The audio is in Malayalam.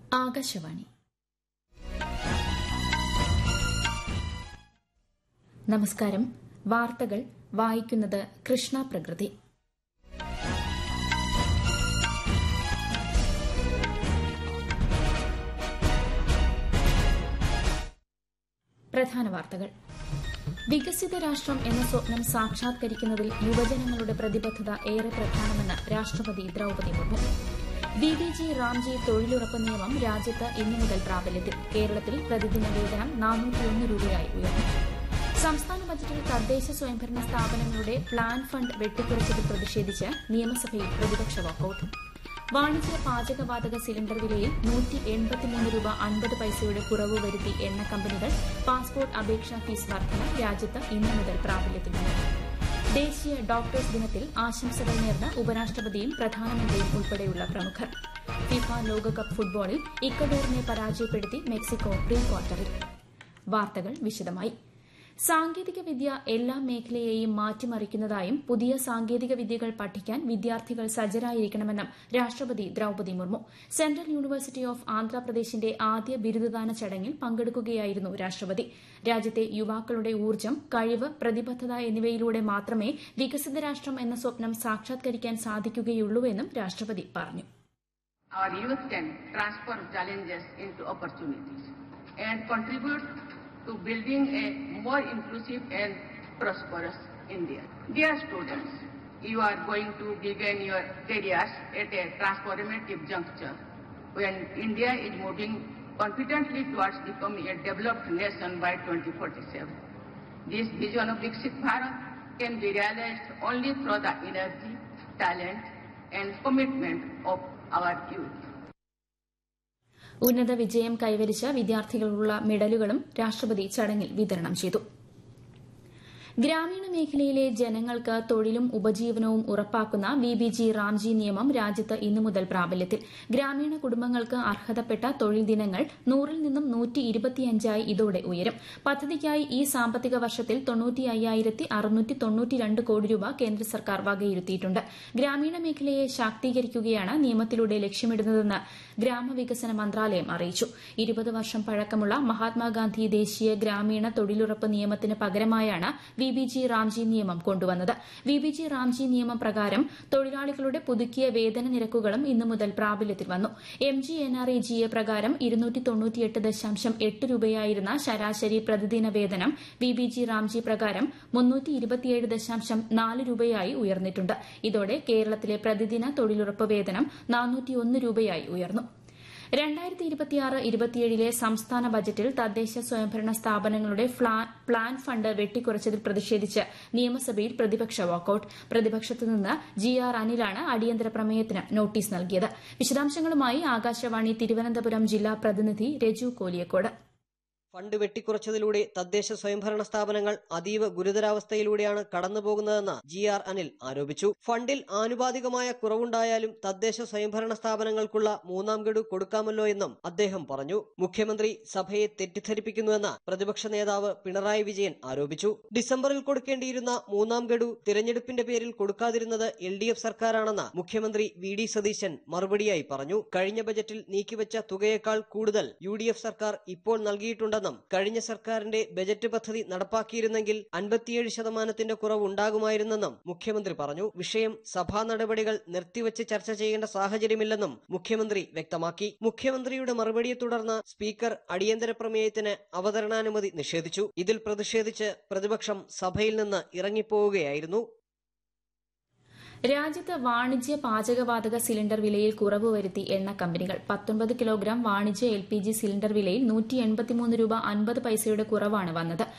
ആകാശവാണി നമസ്കാരം വാർത്തകൾ വായിക്കുന്നത് കൃഷ്ണ പ്രകൃതി പ്രധാന വാർത്തകൾ വികസിത രാഷ്ട്രം എന്ന സ്വപ്നം സാക്ഷാത്കരിക്കുന്നതിൽ യുവജനങ്ങളുടെ പ്രതിബദ്ധത ഏറെ പ്രധാനമെന്ന് രാഷ്ട്രപതി Droupadi Murmu B B G RAM G തൊഴിലുറപ്പ് നിയമം രാജ്യത്ത് ഇന്നു മുതൽ പ്രാബല്യത്തിൽ കേരളത്തിൽ പ്രതിദിന വേതനം നാനൂറ്റിയൊന്ന് രൂപയായി ഉയർന്നു സംസ്ഥാന ബജറ്റിൽ തദ്ദേശ സ്വയംഭരണ സ്ഥാപനങ്ങളുടെ പ്ലാൻ ഫണ്ട് വെട്ടിക്കുറച്ചതിൽ പ്രതിഷേധിച്ച് നിയമസഭയിൽ പ്രതിപക്ഷ വാക്കൌട്ട് വാണിജ്യ പാചകവാതക സിലിണ്ടർ വിലയിൽ നൂറ്റി എൺപത്തിമൂന്ന് രൂപ അൻപത് പൈസയുടെ കുറവ് വരുത്തി എണ്ണ കമ്പനികൾ പാസ്പോർട്ട് അപേക്ഷാ ഫീസ് വർധന രാജ്യത്ത് ഇന്നു മുതൽ പ്രാബല്യത്തിൽ വന്നു ദേശീയ ഡോക്ടേഴ്സ് ദിനത്തിൽ ആശംസകൾ നേർന്ന് ഉപരാഷ്ട്രപതിയും പ്രധാനമന്ത്രിയും ഉൾപ്പെടെയുള്ള പ്രമുഖർ ഫിഫ ലോകകപ്പ് ഫുട്ബോളിൽ ഇക്വഡോറിനെ പരാജയപ്പെടുത്തി മെക്സിക്കോ പ്രീ ക്വാർട്ടറിൽ വാർത്തകൾ വിശദമായി സാങ്കേതിക വിദ്യ എല്ലാ മേഖലയെയും മാറ്റിമറിക്കുന്നതായും പുതിയ സാങ്കേതിക വിദ്യകൾ പഠിക്കാൻ വിദ്യാർത്ഥികൾ സജ്ജരായിരിക്കണമെന്നും രാഷ്ട്രപതി Droupadi Murmu central university of ആന്ധ്രാപ്രദേശിന്റെ ആദ്യ ബിരുദദാന ചടങ്ങിൽ പങ്കെടുക്കുകയായിരുന്നു രാഷ്ട്രപതി രാജ്യത്തെ യുവാക്കളുടെ ഊർജ്ജം കഴിവ് പ്രതിബദ്ധത എന്നിവയിലൂടെ മാത്രമേ വികസിത രാഷ്ട്രം എന്ന സ്വപ്നം സാക്ഷാത്കരിക്കാൻ സാധിക്കുകയുള്ളൂവെന്നും രാഷ്ട്രപതി പറഞ്ഞു Our youth can transform challenges into opportunities and contribute to building a more inclusive and prosperous India. Dear students, you are going to begin your careers at a transformative juncture when India is moving confidently towards becoming a developed nation by 2047. This vision of Viksit Bharat can be realized only through the energy, talent and commitment of our youth. ഉന്നത വിജയം കൈവരിച്ച വിദ്യാർത്ഥികൾക്കുള്ള മെഡലുകളും രാഷ്ട്രപതി ചടങ്ങിൽ വിതരണം ചെയ്തു ഗ്രാമീണ മേഖലയിലെ ജനങ്ങൾക്ക് തൊഴിലും ഉപജീവനവും ഉറപ്പാക്കുന്ന വി ബി ജി റാംജി നിയമം രാജ്യത്ത് ഇന്നു മുതൽ പ്രാബല്യത്തിൽ ഗ്രാമീണ കുടുംബങ്ങൾക്ക് അർഹതപ്പെട്ട തൊഴിൽ ദിനങ്ങൾ നൂറിൽ നിന്നും നൂറ്റി ഇരുപത്തിയഞ്ചായി ഇതോടെ ഉയരും പദ്ധതിക്കായി ഈ സാമ്പത്തിക വർഷത്തിൽ തൊണ്ണൂറ്റി അയ്യായിരത്തി അറുന്നൂറ്റി തൊണ്ണൂറ്റിരണ്ട് കോടി രൂപ കേന്ദ്ര സർക്കാർ വകയിരുത്തിയിട്ടുണ്ട് ഗ്രാമീണ മേഖലയെ ശാക്തീകരിക്കുകയാണ് നിയമത്തിലൂടെ ലക്ഷ്യമിടുന്നതെന്ന് ഗ്രാമവികസന മന്ത്രാലയം അറിയിച്ചു ഇരുപത് വർഷം പഴക്കമുള്ള മഹാത്മാഗാന്ധി ദേശീയ ഗ്രാമീണ തൊഴിലുറപ്പ് നിയമത്തിന് പകരമായാണ് വി ബി ജി റാംജി നിയമം കൊണ്ടുവന്നത് വി ബി ജി റാംജി നിയമം പ്രകാരം തൊഴിലാളികളുടെ പുതുക്കിയ വേതന നിരക്കുകളും ഇന്നു മുതൽ പ്രാബല്യത്തിൽ വന്നു M G N R E G A പ്രകാരം ഇരുന്നൂറ്റി തൊണ്ണൂറ്റിയെട്ട് ദശാംശം എട്ട് രൂപയായിരുന്ന ശരാശരി പ്രതിദിന വേതനം വി ബി ജി റാംജി പ്രകാരം മുന്നൂറ്റി ഇരുപത്തിയേഴ് ദശാംശം നാല് രൂപയായി ഉയർന്നിട്ടുണ്ട് ഇതോടെ കേരളത്തിലെ പ്രതിദിന തൊഴിലുറപ്പ് വേതനം നാനൂറ്റിയൊന്ന് രൂപയായി ഉയർന്നു രണ്ടായിരത്തി ഇരുപത്തിയാറ് ഇരുപത്തിയേഴിലെ സംസ്ഥാന ബജറ്റിൽ തദ്ദേശ സ്വയംഭരണ സ്ഥാപനങ്ങളുടെ പ്ലാൻ ഫണ്ട് വെട്ടിക്കുറച്ചതിൽ പ്രതിഷേധിച്ച് നിയമസഭയിൽ പ്രതിപക്ഷ വാക്കൌട്ട് പ്രതിപക്ഷത്തുനിന്ന് ജി ആർ അനിലാണ് അടിയന്തര പ്രമേയത്തിന് നോട്ടീസ് നൽകിയത് വിശദാംശങ്ങളുമായി ആകാശവാണി തിരുവനന്തപുരം ജില്ലാ പ്രതിനിധി രജു കോലിയക്കോട് ഫണ്ട് വെട്ടിക്കുറച്ചതിലൂടെ തദ്ദേശ സ്വയംഭരണ സ്ഥാപനങ്ങൾ അതീവ ഗുരുതരാവസ്ഥയിലൂടെയാണ് കടന്നുപോകുന്നതെന്ന് ജി ആർ അനിൽ ആരോപിച്ചു ഫണ്ടിൽ ആനുപാതികമായ കുറവുണ്ടായാലും തദ്ദേശ സ്വയംഭരണ സ്ഥാപനങ്ങൾക്കുള്ള മൂന്നാം ഗഡു കൊടുക്കാമല്ലോ എന്നും അദ്ദേഹം പറഞ്ഞു മുഖ്യമന്ത്രി സഭയെ തെറ്റിദ്ധരിപ്പിക്കുന്നുവെന്ന് പ്രതിപക്ഷ നേതാവ് പിണറായി വിജയൻ ആരോപിച്ചു ഡിസംബറിൽ കൊടുക്കേണ്ടിയിരുന്ന മൂന്നാം ഗഡു തിരഞ്ഞെടുപ്പിന്റെ പേരിൽ കൊടുക്കാതിരുന്നത് എൽ ഡി എഫ് സർക്കാരാണെന്ന് മുഖ്യമന്ത്രി വി ഡി സതീശൻ മറുപടിയായി പറഞ്ഞു കഴിഞ്ഞ ബജറ്റിൽ നീക്കിവച്ച തുകയേക്കാൾ കൂടുതൽ യു ഡി എഫ് സർക്കാർ ഇപ്പോൾ നൽകിയിട്ടുണ്ട് ഉണ്ടെന്നും കഴിഞ്ഞ സർക്കാരിന്റെ ബജറ്റ് പദ്ധതി നടപ്പാക്കിയിരുന്നെങ്കിൽ അൻപത്തിയേഴ് ശതമാനത്തിന്റെ കുറവ് ഉണ്ടാകുമായിരുന്നെന്നും മുഖ്യമന്ത്രി പറഞ്ഞു വിഷയം സഭാ നടപടികൾ നിർത്തിവച്ച് ചർച്ച ചെയ്യേണ്ട സാഹചര്യമില്ലെന്നും മുഖ്യമന്ത്രി വ്യക്തമാക്കി മുഖ്യമന്ത്രിയുടെ മറുപടിയെ തുടർന്ന് സ്പീക്കർ അടിയന്തര പ്രമേയത്തിന് അവതരണാനുമതി നിഷേധിച്ചു ഇതിൽ പ്രതിഷേധിച്ച് പ്രതിപക്ഷം സഭയിൽ നിന്ന് ഇറങ്ങിപ്പോവുകയായിരുന്നു രാജ്യത്ത് വാണിജ്യ പാചകവാതക സിലിണ്ടർ വിലയിൽ കുറവ് വരുത്തി എണ്ണ കമ്പനികൾ പത്തൊൻപത് കിലോഗ്രാം വാണിജ്യ എൽ പി ജി സിലിണ്ടർ വിലയിൽ നൂറ്റി എൺപത്തിമൂന്ന് രൂപ അൻപത് പൈസയുടെ കുറവാണ് വന്നത്